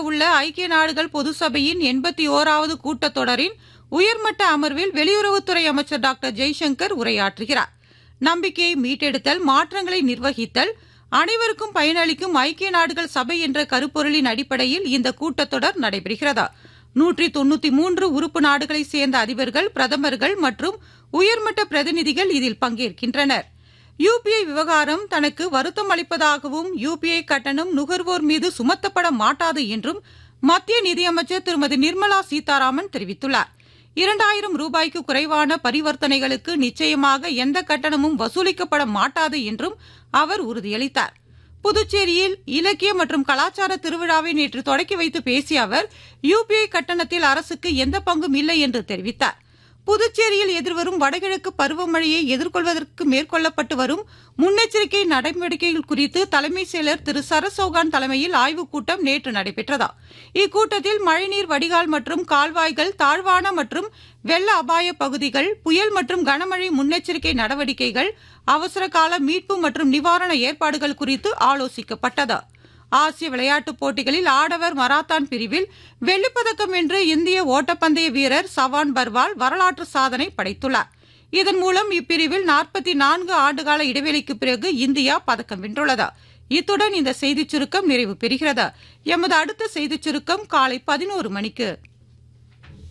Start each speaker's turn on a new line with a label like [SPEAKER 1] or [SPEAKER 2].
[SPEAKER 1] உள்ள ஐக்கிய நாடுகள் பொது சபையின் எண்பத்தி ஓராவது கூட்டத்தொடரின் உயர்மட்ட அமர்வில் வெளியுறவுத்துறை அமைச்சர் டாக்டர் ஜெய்சங்கர் உரையாற்றுகிறார் நம்பிக்கையை மீட்டெடுத்தல் மாற்றங்களை நிர்வகித்தல் அனைவருக்கும் பயனளிக்கும் ஐக்கிய நாடுகள் சபை என்ற கருப்பொருளின் அடிப்படையில் இந்த கூட்டத்தொடர் நடைபெறுகிறது நூற்றி தொண்ணூத்தி மூன்று உறுப்பு நாடுகளைச் சேர்ந்த அதிபர்கள் பிரதமர்கள் மற்றும் உயர்மட்ட பிரதிநிதிகள் இதில் பங்கேற்கின்றனர் யுபிஐ விவகாரம் தனக்கு வருத்தம் அளிப்பதாகவும் யுபிஐ கட்டணம் நுகர்வோர் மீது சுமத்தப்பட மாட்டாது என்றும் மத்திய நிதியமைச்சர் திருமதி நிர்மலா சீதாராமன் தெரிவித்துள்ளார் இரண்டாயிரம் ரூபாய்க்கு குறைவான பரிவர்த்தனைகளுக்கு நிச்சயமாக எந்த கட்டணமும் வசூலிக்கப்பட மாட்டாது என்றும் அவர் உறுதியளித்தார் புதுச்சேரியில் இலக்கிய மற்றும் கலாச்சார திருவிழாவை நேற்று தொடக்கி வைத்து பேசிய அவர் யுபிஐ கட்டணத்தில் அரசுக்கு எந்த பங்கும் இல்லை என்று தெரிவித்தார் புதுச்சேரியில் எதிர்வரும் வடகிழக்கு பருவமழையை எதிர்கொள்வதற்கு மேற்கொள்ளப்பட்டு வரும் முன்னெச்சரிக்கை நடவடிக்கைகள் குறித்து தலைமைச் செயலர் திரு சரசௌகான் தலைமையில் ஆய்வுக் கூட்டம் நேற்று நடைபெற்றதா இக்கூட்டத்தில் மழைநீர் வடிகால் மற்றும் கால்வாய்கள் தாழ்வான மற்றும் வெள்ள அபாய பகுதிகள் புயல் மற்றும் கனமழை முன்னெச்சரிக்கை நடவடிக்கைகள் அவசர கால மீட்பு மற்றும் நிவாரண ஏற்பாடுகள் குறித்து ஆலோசிக்கப்பட்டது ஆசிய விளையாட்டுப் போட்டிகளில் ஆடவர் மராத்தான் பிரிவில் வெள்ளிப்பதக்கம் வென்று இந்திய ஓட்டப்பந்தய வீரர் சவான் பர்வால் வரலாற்று சாதனை படைத்துள்ளார் இதன் மூலம் இப்பிரிவில் நாற்பத்தி நான்கு ஆண்டுகால இடைவெளிக்கு பிறகு இந்தியா பதக்கம் வென்றுள்ளது இத்துடன் இந்த செய்திச் சுருக்கம் நிறைவு பெறுகிறது எமது அடுத்த செய்திச் சுருக்கம் காலை பதினோரு மணிக்கு